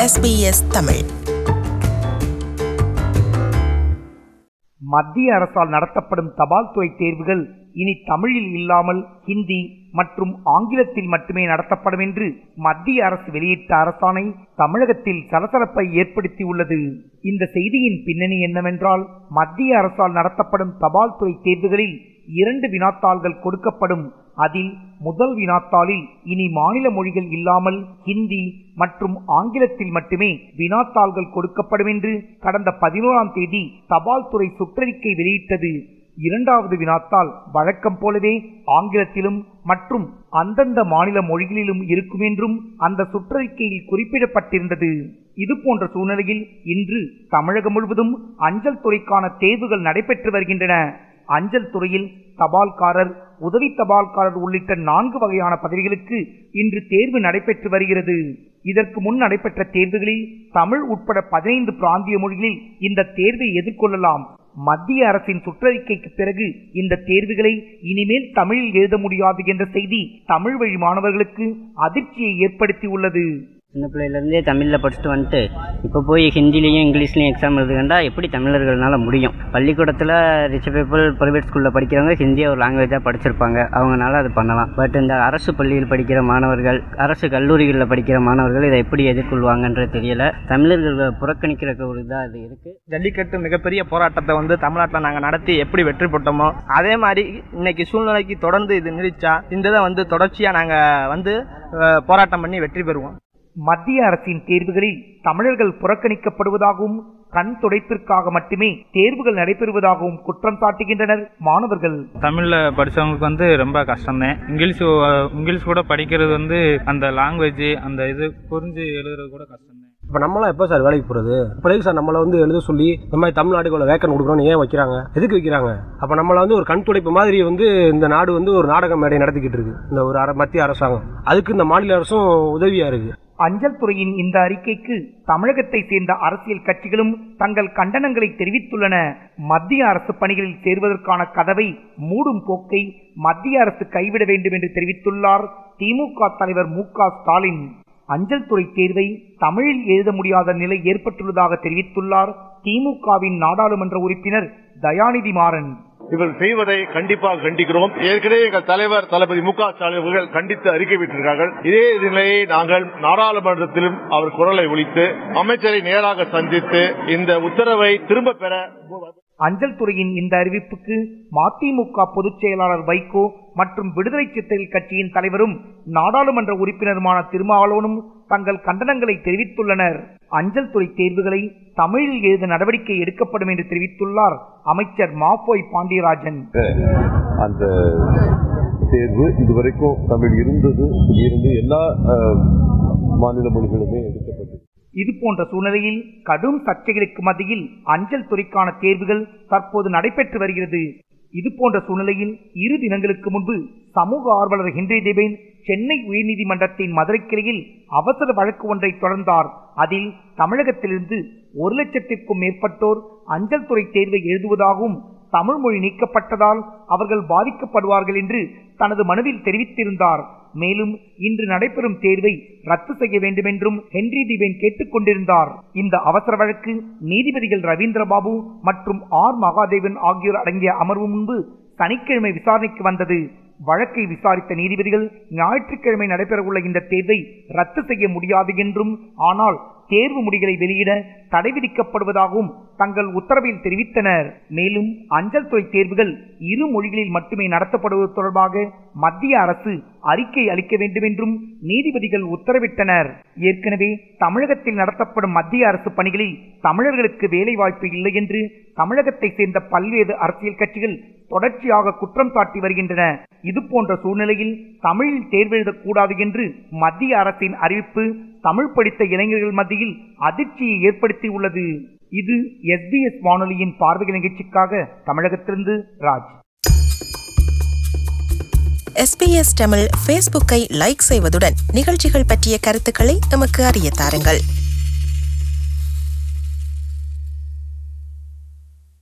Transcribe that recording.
SBS Tamil மத்திய அரசால் நடத்தப்படும் தபால் துறை தேர்வுகள் இனி தமிழில் இல்லாமல் ஹிந்தி மற்றும் ஆங்கிலத்தில் மட்டுமே நடத்தப்படும் என்று மத்திய அரசு வெளியிட்ட அரசாணை தமிழகத்தில் சலசலப்பை ஏற்படுத்தியுள்ளது இந்த செய்தியின் பின்னணி என்னவென்றால் மத்திய அரசால் நடத்தப்படும் தபால் துறை தேர்வுகளில் இரண்டு வினாத்தாள்கள் கொடுக்கப்படும் அதில் முதல் வினாத்தாளில் இனி மாநில மொழிகள் இல்லாமல் ஹிந்தி மற்றும் ஆங்கிலத்தில் மட்டுமே வினாத்தாள்கள் கொடுக்கப்படும் என்று கடந்த பதினோராம் தேதி தபால் துறை சுற்றறிக்கை வெளியிட்டது இரண்டாவது வினாத்தாள் வழக்கம் போலவே ஆங்கிலத்திலும் மற்றும் அந்தந்த மாநில மொழிகளிலும் இருக்கும் என்றும் அந்த சுற்றறிக்கையில் குறிப்பிடப்பட்டிருந்தது இது போன்ற சூழ்நிலையில் இன்று தமிழகம் முழுவதும் அஞ்சல் துறைக்கான தேர்வுகள் நடைபெற்று வருகின்றன அஞ்சல் துறையில் தபால்காரர் உதவி தபால்காரர் உள்ளிட்ட நான்கு வகையான பதவிகளுக்கு இன்று தேர்வு நடைபெற்று வருகிறது இதற்கு முன் நடைபெற்ற தேர்வுகளில் தமிழ் உட்பட பதினைந்து பிராந்திய மொழிகளில் இந்த தேர்வை எதிர்கொள்ளலாம் மத்திய அரசின் சுற்றறிக்கைக்கு பிறகு இந்த தேர்வுகளை இனிமேல் தமிழில் எழுத முடியாது என்ற செய்தி தமிழ் வழி மாணவர்களுக்கு அதிர்ச்சியை ஏற்படுத்தியுள்ளது சின்ன பிள்ளையிலேருந்தே தமிழில் படிச்சுட்டு வந்துட்டு இப்போ போய் ஹிந்திலையும் இங்கிலீஷ்லையும் எக்ஸாம் எழுதுகண்டா எப்படி தமிழர்களால் முடியும் பள்ளிக்கூடத்தில் ரிச் பீப்புள் ப்ரைவேட் ஸ்கூலில் படிக்கிறவங்க ஹிந்தியை ஒரு லாங்குவேஜாக படிச்சிருப்பாங்க அவங்களால அது பண்ணலாம் பட் இந்த அரசு பள்ளியில் படிக்கிற மாணவர்கள் அரசு கல்லூரிகளில் படிக்கிற மாணவர்கள் இதை எப்படி எதிர்கொள்வாங்கன்றது தெரியல தமிழர்களை புறக்கணிக்கிற ஒரு இதாக இது இருக்குது ஜல்லிக்கட்டு மிகப்பெரிய போராட்டத்தை வந்து தமிழ்நாட்டில் நாங்கள் நடத்தி எப்படி வெற்றி பெற்றோமோ அதே மாதிரி இன்னைக்கு சூழ்நிலைக்கு தொடர்ந்து இது நீடிச்சா இந்த இதை வந்து தொடர்ச்சியாக நாங்கள் வந்து அஹ், போராட்டம் பண்ணி வெற்றி பெறுவோம் மத்திய அரசின் தேர்வுகளில் தமிழர்கள் புறக்கணிக்கப்படுவதாகவும் கண் துடைப்பிற்காக மட்டுமே தேர்வுகள் நடைபெறுவதாகவும் குற்றம் சாட்டுகின்றனர் மாணவர்கள் தமிழில் படித்தவங்களுக்கு வந்து ரொம்ப கஷ்டம்தான் இங்கிலீஷ் அஹ், இங்கிலீஷ் கூட படிக்கிறது வந்து அந்த லாங்குவேஜ் அந்த இது புரிஞ்சு எழுதுறது கூட கஷ்டம்தான் இப்போ நம்மளாம் எப்போ சார் வேலைக்கு போகிறது பிறகு சார் நம்மளை வந்து எழுத சொல்லி இந்த மாதிரி தமிழ்நாட்டுக்குள்ள வேக்கன் கொடுக்குறோன்னு ஏன் வைக்கிறாங்க எதுக்கு வைக்கிறாங்க அப்போ நம்மளை வந்து ஒரு கண் துடைப்பு மாதிரி வந்து இந்த நாடு வந்து ஒரு நாடக மேடை நடத்திக்கிட்டு இருக்கு இந்த ஒரு அர மத்திய அரசாங்கம் அதுக்கு இந்த மாநில அரசும் உதவியாக இருக்குது அஞ்சல் துறையின் இந்த அறிக்கைக்கு தமிழகத்தை சேர்ந்த அரசியல் கட்சிகளும் தங்கள் கண்டனங்களை தெரிவித்துள்ளன மத்திய அரசு பணிகளில் சேர்வதற்கான கதவை மூடும் போக்கை மத்திய அரசு கைவிட வேண்டும் என்று தெரிவித்துள்ளார் திமுக தலைவர் மு க ஸ்டாலின் அஞ்சல் துறை தேர்வை தமிழில் எழுத முடியாத நிலை ஏற்பட்டுள்ளதாக தெரிவித்துள்ளார் திமுகவின் நாடாளுமன்ற உறுப்பினர் தயாநிதி மாறன் இவர்கள் செய்வதை கண்டிப்பாக கண்டிக்கிறோம் ஏற்கனவே எங்கள் தலைவர் தளபதி மு க ஸ்டாலின் அவர்கள் கண்டித்து அறிக்கை விட்டிருக்கிறார்கள் இதே நிலையை நாங்கள் நாடாளுமன்றத்திலும் அவர் குரலை ஒலித்து அமைச்சரை நேராக சந்தித்து இந்த உத்தரவை திரும்ப பெற அஞ்சல் துறையின் இந்த அறிவிப்புக்கு மதிமுக பொதுச் செயலாளர் வைகோ மற்றும் விடுதலை சிறுத்தைகள் கட்சியின் தலைவரும் நாடாளுமன்ற உறுப்பினருமான திருமாவளவனும் தங்கள் கண்டனங்களை தெரிவித்துள்ளனர் அஞ்சல் துறை தேர்வுகளை தமிழில் எழுத நடவடிக்கை எடுக்கப்படும் என்று தெரிவித்துள்ளார் அமைச்சர் மாப்போய் பாண்டியராஜன் அந்த தேர்வு இதுவரைக்கும் தமிழ் இருந்தது இருந்து எல்லா அஹ், மாநில மொழிகளுமே எடுக்கப்பட்டது இது போன்ற சூழ்நிலையில் கடும் சர்ச்சைகளுக்கு மத்தியில் அஞ்சல் துறைக்கான தேர்வுகள் தற்போது நடைபெற்று வருகிறது இது போன்ற சூழ்நிலையில் இரு தினங்களுக்கு முன்பு சமூக ஆர்வலர் ஹென்றி தேபேன் சென்னை உயர்நீதிமன்றத்தின் மதுரை கிளையில் அவசர வழக்கு ஒன்றை தொடர்ந்தார் அதில் தமிழகத்திலிருந்து ஒரு லட்சத்திற்கும் மேற்பட்டோர் அஞ்சல் துறை தேர்வை எழுதுவதாகவும் தமிழ் மொழி நீக்கப்பட்டதால் அவர்கள் பாதிக்கப்படுவார்கள் என்று தனது மனுவில் தெரிவித்திருந்தார் மேலும் இன்று நடைபெறும் தேர்வை ரத்து செய்ய வேண்டும் என்றும் ஹென்றி திபேன் கேட்டுக்கொண்டிருந்தார் இந்த அவசர வழக்கு நீதிபதிகள் ரவீந்திரபாபு மற்றும் ஆர் மகாதேவன் ஆகியோர் அடங்கிய அமர்வு முன்பு சனிக்கிழமை விசாரணைக்கு வந்தது வழக்கை விசாரித்த நீதிபதிகள் ஞாயிற்றுக்கிழமை நடைபெறவுள்ள இந்த தேர்வை ரத்து செய்ய முடியாது என்றும் ஆனால் தேர்வு முடிகளை வெளியிட தடை விதிக்கப்படுவதாகவும் தங்கள் உத்தரவில் தெரிவித்தனர் மேலும் அஞ்சல் துறை தேர்வுகள் இரு மொழிகளில் மட்டுமே நடத்தப்படுவது தொடர்பாக மத்திய அரசு அறிக்கை அளிக்க வேண்டும் என்றும் நீதிபதிகள் உத்தரவிட்டனர் ஏற்கனவே தமிழகத்தில் நடத்தப்படும் மத்திய அரசு பணிகளில் தமிழர்களுக்கு வேலைவாய்ப்பு இல்லை என்று தமிழகத்தை சேர்ந்த பல்வேறு அரசியல் கட்சிகள் தொடர்ச்சியாக குற்றம் சாட்டி வருகின்றன இது போன்ற சூழ்நிலையில் தமிழில் தேர்வெழுதக்கூடாது என்று மத்திய அரசின் அறிவிப்பு தமிழ் படித்த இளைஞர்கள் மத்தியில் அதிர்ச்சியை ஏற்படுத்தியுள்ளது இது எஸ்பிஎஸ் வானொலியின் பார்வைகள் நிகழ்ச்சிக்காக தமிழகத்திலிருந்து ராஜ் எஸ்பிஎஸ் தமிழ் ஃபேஸ்புக்கை லைக் செய்வதுடன் நிகழ்ச்சிகள் பற்றிய கருத்துக்களை எமக்கு அறிய தாருங்கள்